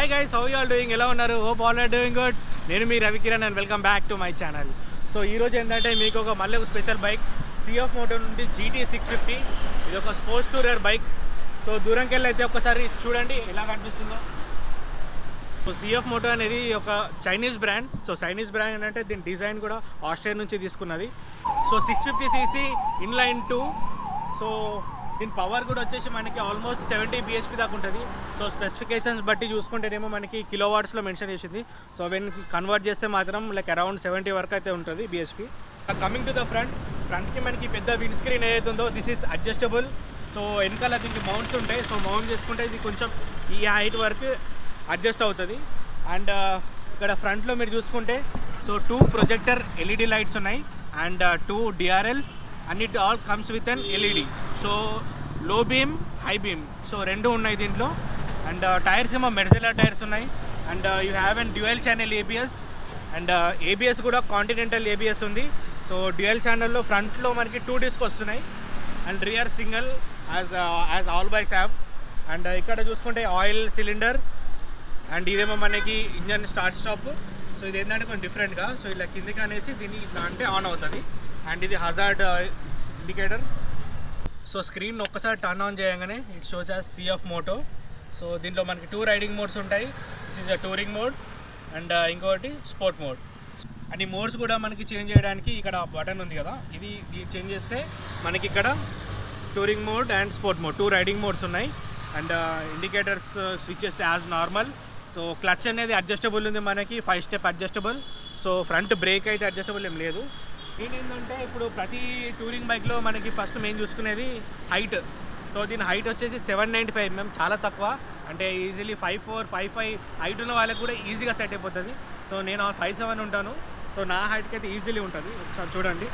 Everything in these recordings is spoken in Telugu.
hi guys how all doing ఎలా ఉన్నారు hope all are doing good నేను మీ Ravikiran and welcome back to my channel so ఈ రోజు ఏంటంటే మీకు ఒక మళ్ళీ ఒక స్పెషల్ బైక్ సిఎఫ్ మోటో నుండి జీటీ సిక్స్ ఫిఫ్టీ ఇది ఒక స్పోర్ట్స్ టూరర్ బైక్ సో దూరంకి వెళ్ళి అయితే ఒకసారి చూడండి ఎలా కనిపిస్తుందో సో సిఎఫ్ మోటో అనేది ఒక Chinese brand so Chinese brand అంటే దీని డిజైన్ కూడా ఆస్ట్రేలియా నుంచి తీసుకున్నది so six fifty CC inline two so దీని పవర్ కూడా వచ్చేసి మనకి ఆల్మోస్ట్ సెవెంటీ బిహెచ్పి దాకా ఉంటుంది సో స్పెసిఫికేషన్స్ బట్టి చూసుకుంటేనేమో మనకి కిలో వాట్స్లో మెన్షన్ చేసింది సో వెన్ కన్వర్ట్ చేస్తే మాత్రం లైక్ అరౌండ్ సెవెంటీ వరకు అయితే ఉంటుంది BHP coming to the front ఫ్రంట్కి మనకి పెద్ద విండ్ స్క్రీన్ ఏదైతే ఉందో దిస్ ఈస్ అడ్జస్టబుల్ సో వెనకాల దీనికి మౌంట్స్ ఉంటాయి సో మౌంట్ చేసుకుంటే ఇది కొంచెం ఈ హైట్ వరకు అడ్జస్ట్ అవుతుంది అండ్ ఇక్కడ ఫ్రంట్లో మీరు చూసుకుంటే so two projector LED lights ఉన్నాయి and two DRLs and it all comes with an LED so low beam high beam so రెండు ఉన్నాయి దీంట్లో అండ్ టైర్స్ ఏమో మెర్జెలా టైర్స్ ఉన్నాయి and you have an dual channel ABS and ABS కూడా కాంటినెంటల్ ఏబిఎస్ ఉంది సో డ్యూయల్ ఛానల్లో ఫ్రంట్లో మనకి టూ డిస్క్ వస్తున్నాయి and rear single as as all bikes have and ఇక్కడ చూసుకుంటే ఆయిల్ సిలిండర్ అండ్ ఇదేమో మనకి ఇంజన్ స్టార్ట్ స్టాప్ సో ఇది ఏంటంటే కొంచెం డిఫరెంట్గా సో ఇలా కిందికి అనేసి దీన్ని ఇట్లా అంటే ఆన్ అవుతుంది అండ్ ఇది హజార్డ్ ఇండికేటర్ సో స్క్రీన్ ఒక్కసారి టర్న్ ఆన్ చేయగానే it shows as CF Moto so దీంట్లో మనకి టూ రైడింగ్ మోడ్స్ ఉంటాయి this is a touring mode and ఇంకొకటి స్పోర్ట్ మోడ్ అండ్ ఈ మోడ్స్ కూడా మనకి చేంజ్ చేయడానికి ఇక్కడ బటన్ ఉంది కదా ఇది ఇది చేంజ్ చేస్తే మనకి ఇక్కడ touring mode and sport mode two riding modes ఉన్నాయి and indicators switches as normal so clutch అనేది అడ్జస్టబుల్ ఉంది మనకి five step adjustable so front brake అయితే అడ్జస్టబుల్ ఏం లేదు ఏంటంటే ఇప్పుడు ప్రతి టూరింగ్ బైక్లో మనకి ఫస్ట్ మెయిన్ చూసుకునేది హైట్ సో దీని హైట్ వచ్చేసి సెవెన్ నైంటీ ఫైవ్ ఎంఎం చాలా తక్కువ అంటే easily five four five five height ఉన్న వాళ్ళకి కూడా ఈజీగా సెట్ అయిపోతుంది సో నేను ఫైవ్ సెవెన్ ఉంటాను సో నా హైట్కి అయితే ఈజీలీ ఉంటుంది ఒకసారి చూడండి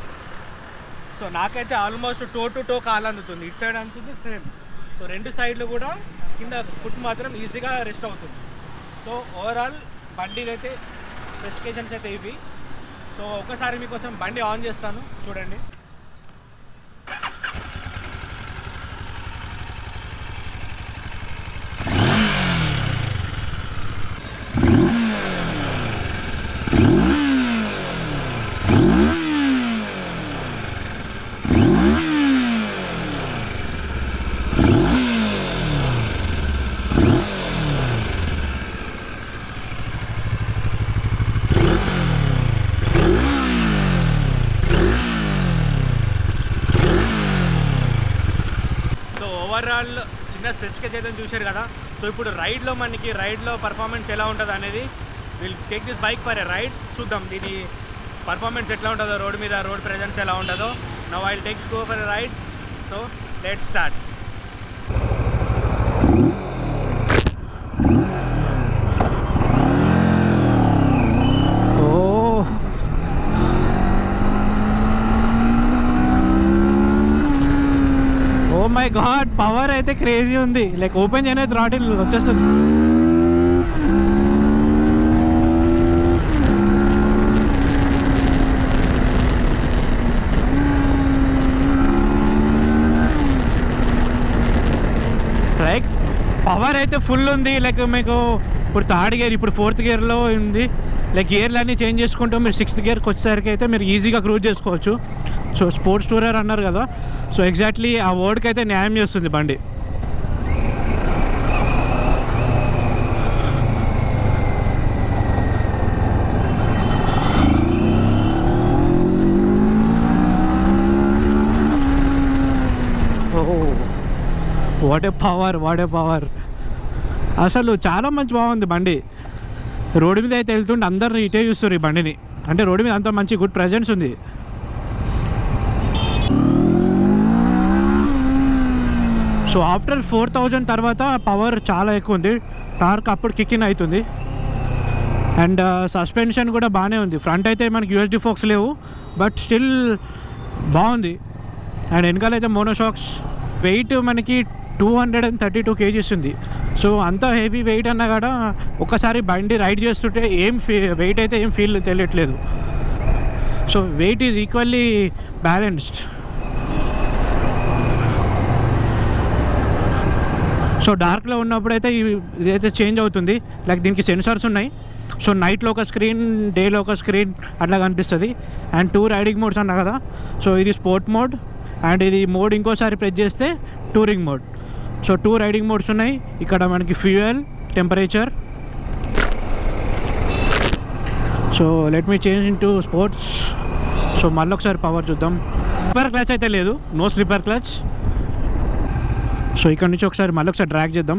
సో నాకైతే ఆల్మోస్ట్ టో టు టో కాలు అందుతుంది ఇటు సైడ్ అందుతుంది సేమ్ సో రెండు సైడ్లు కూడా కింద ఫుట్ మాత్రం ఈజీగా రెస్ట్ అవుతుంది సో ఓవరాల్ బండికి అయితే స్పెసిఫికేషన్స్ అయితే ఇవి సో ఒకసారి మీకోసం బండి ఆన్ చేస్తాను చూడండి సో ఓవరాల్ చిన్న స్పెసిఫికేషన్ అయితే చూశారు కదా సో ఇప్పుడు రైడ్లో మనకి రైడ్లో పర్ఫార్మెన్స్ ఎలా ఉంటుంది అనేది will take this bike for a ride చూద్దాం దీని పర్ఫార్మెన్స్ ఎట్లా ఉంటుందో రోడ్ మీద రోడ్ ప్రెజెన్స్ ఎలా ఉంటుందో now I take go for a ride so let start oh oh my god power అయితే క్రేజీ ఉంది లైక్ ఓపెన్ చేయనే థ్రాటిల్ వచ్చేస్తుంది లైక్ పవర్ అయితే ఫుల్ ఉంది లైక్ మీకు ఇప్పుడు థర్డ్ గేర్ ఇప్పుడు ఫోర్త్ గేర్లో ఉంది లైక్ గేర్లు అన్నీ చేంజ్ చేసుకుంటూ మీరు సిక్స్త్ గేర్కి వచ్చేసరికి అయితే మీరు ఈజీగా క్రూజ్ చేసుకోవచ్చు సో స్పోర్ట్స్ టూరర్ అన్నారు కదా సో ఎగ్జాక్ట్లీ ఆ వర్డ్కి అయితే న్యాయం చేస్తుంది బండి what a power what a power అసలు చాలా మంచి బాగుంది బండి రోడ్డు మీద అయితే వెళ్తుంటే అందరు ఇటే చూస్తారు ఈ బండిని అంటే రోడ్డు మీద అంత మంచి గుడ్ ప్రజెన్స్ ఉంది సో ఆఫ్టర్ ఫోర్ థౌజండ్ తర్వాత పవర్ చాలా ఎక్కువ ఉంది టార్క్ అప్పుడు కిక్కిన్ అవుతుంది అండ్ సస్పెన్షన్ కూడా బాగానే ఉంది ఫ్రంట్ అయితే మనకి యూఎస్డి ఫోక్స్ లేవు బట్ స్టిల్ బాగుంది అండ్ వెనకాల అయితే మోనోషాక్స్ వెయిట్ మనకి two hundred and thirty two kgs ఉంది సో అంత హెవీ వెయిట్ అన్నా కూడా ఒకసారి బండి రైడ్ చేస్తుంటే ఏం ఫీ వెయిట్ అయితే ఏం ఫీల్ తెలియట్లేదు so weight is equally balanced so డార్క్లో ఉన్నప్పుడు అయితే ఇవి- ఇదైతే చేంజ్ అవుతుంది లైక్ దీనికి సెన్సార్స్ ఉన్నాయి సో నైట్లో ఒక స్క్రీన్ డేలో ఒక స్క్రీన్ అట్లా కనిపిస్తుంది అండ్ టూ రైడింగ్ మోడ్స్ అన్నా కదా సో ఇది స్పోర్ట్ మోడ్ అండ్ ఇది మోడ్ ఇంకోసారి ప్రెస్ చేస్తే touring mode so two riding modes ఉన్నాయి ఇక్కడ మనకి fuel temperature so let me change into sports so మళ్ళీ ఒకసారి పవర్ చూద్దాం స్లిప్పర్ క్లచ్ అయితే లేదు నో స్లిప్పర్ క్లచ్ సో ఇక్కడ నుంచి ఒకసారి మళ్ళీ ఒకసారి డ్రాగ్ చేద్దాం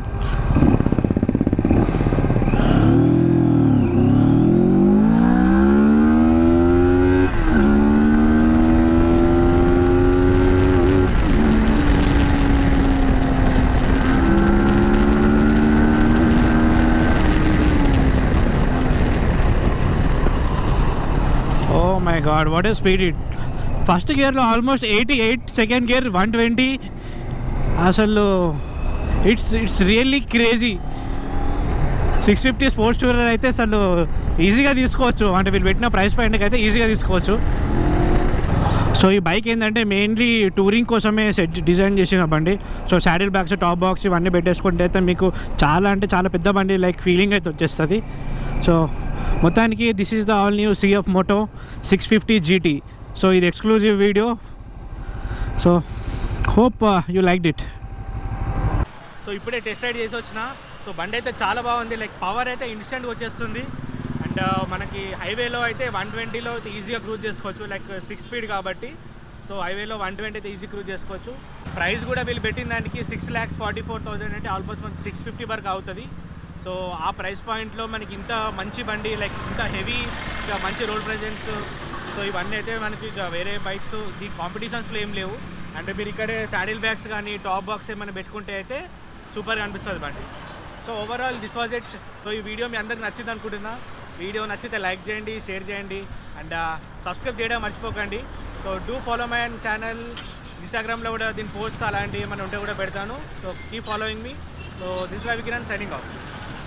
oh my god what is speed it first గేర్లో almost eighty eight second gear one twenty అసలు it's it's really crazy six fifty sports tourer అయితే అసలు ఈజీగా తీసుకోవచ్చు అంటే వీళ్ళు పెట్టిన ప్రైస్ పాయింట్కి అయితే ఈజీగా తీసుకోవచ్చు సో ఈ బైక్ ఏంటంటే మెయిన్లీ టూరింగ్ కోసమే సెట్ డిజైన్ చేసిన బండి so saddle bags top box ఇవన్నీ పెట్టేసుకుంటే అయితే మీకు చాలా అంటే చాలా పెద్ద బండి లైక్ ఫీలింగ్ అయితే వచ్చేస్తుంది సో మొత్తానికి this is the all new CF Moto six fifty GT so ఇది exclusive video so hope you like it so ఇప్పుడే టెస్ట్ రైడ్ చేసి వచ్చిన సో బండి అయితే చాలా బాగుంది లైక్ పవర్ అయితే ఇన్స్టెంట్గా వచ్చేస్తుంది అండ్ మనకి హైవేలో అయితే వన్ ట్వంటీలో అయితే ఈజీగా క్రూజ్ చేసుకోవచ్చు లైక్ సిక్స్ స్పీడ్ కాబట్టి సో హైవేలో వన్ ట్వంటీ అయితే ఈజీ క్రూజ్ చేసుకోవచ్చు ప్రైస్ కూడా వీళ్ళు పెట్టిన దానికి six lakhs forty four thousand అంటే ఆల్మోస్ట్ మనకి సిక్స్ ఫిఫ్టీ వరకు అవుతుంది సో ఆ ప్రైస్ పాయింట్లో మనకి ఇంత మంచి బండి లైక్ ఇంత హెవీ ఇంకా మంచి రోడ్ ప్రెజెన్స్ సో ఇవన్నీ అయితే మనకి ఇక వేరే బైక్స్ ఈ కాంపిటీషన్స్లో ఏం లేవు అంటే మీరు ఇక్కడే శాడిల్ బ్యాగ్స్ కానీ టాప్ బాక్స్ ఏమైనా పెట్టుకుంటే అయితే సూపర్గా అనిపిస్తుంది బండి so overall this was it so ఈ వీడియో మీ అందరికి నచ్చింది అనుకుంటున్నా వీడియో నచ్చితే లైక్ చేయండి షేర్ చేయండి అండ్ సబ్స్క్రైబ్ చేయడం మర్చిపోకండి so do follow my channel ఇన్స్టాగ్రామ్లో కూడా దీని పోస్ట్స్ అలాంటివి ఏమైనా ఉంటే కూడా పెడతాను so keep following me so this వై వికిరణ్ సైనింగ్ ఆఫ్